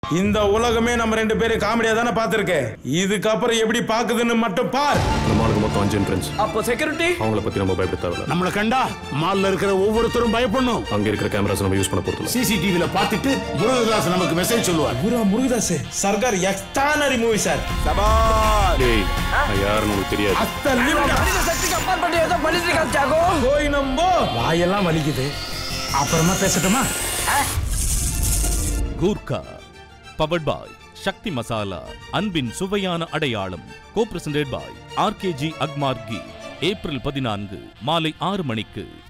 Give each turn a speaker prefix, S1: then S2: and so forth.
S1: இந்த உலகமே நம்ம ரெண்டு பேரும் காமெடியா தானே பார்த்திருக்கு இதுக்கப்புறம் எப்படி பாக்குதுன்னு மட்டும் பார்
S2: நம்மளுக்கு மொத்தம் அஞ்சு என்ட்ரன்ஸ்
S3: அப்போ செக்யூரிட்டி
S2: அவங்கள பத்தி நம்ம பயப்பட தேவையில்ல
S4: நம்மள கண்டா மால்ல இருக்கிற ஒவ்வொருத்தரும் பயப்படணும்
S2: அங்க இருக்கிற கேமராஸ் நம்ம யூஸ் பண்ண போறது
S4: சிசிடிவில பார்த்துட்டு முருகதாஸ் நமக்கு மெசேஜ் சொல்லுவார்
S1: பூரா Murugadoss Sarkar extraordinary movie sir
S2: டேய் நான் யாருன்னு உங்களுக்கு தெரியாது
S1: அத்த லிமிடா
S3: மனித சக்திக்கு அப்பாற்பட்டு ஏதோ பண்ணிட்டு இருக்கான் தியாகோ
S1: போய் நம்போ
S4: வாயெல்லாம் வலிக்குது அப்புறமா பேசட்டுமா
S5: கூர்க்கா பவர்ட் பாய் சக்தி மசாலா அன்பின் சுவையான அடையாளம் கோ பிரசன்டட் பாய் ஆர்கேஜி அக்மார்கி ஏப்ரல் பதினான்கு மாலை ஆறு மணிக்கு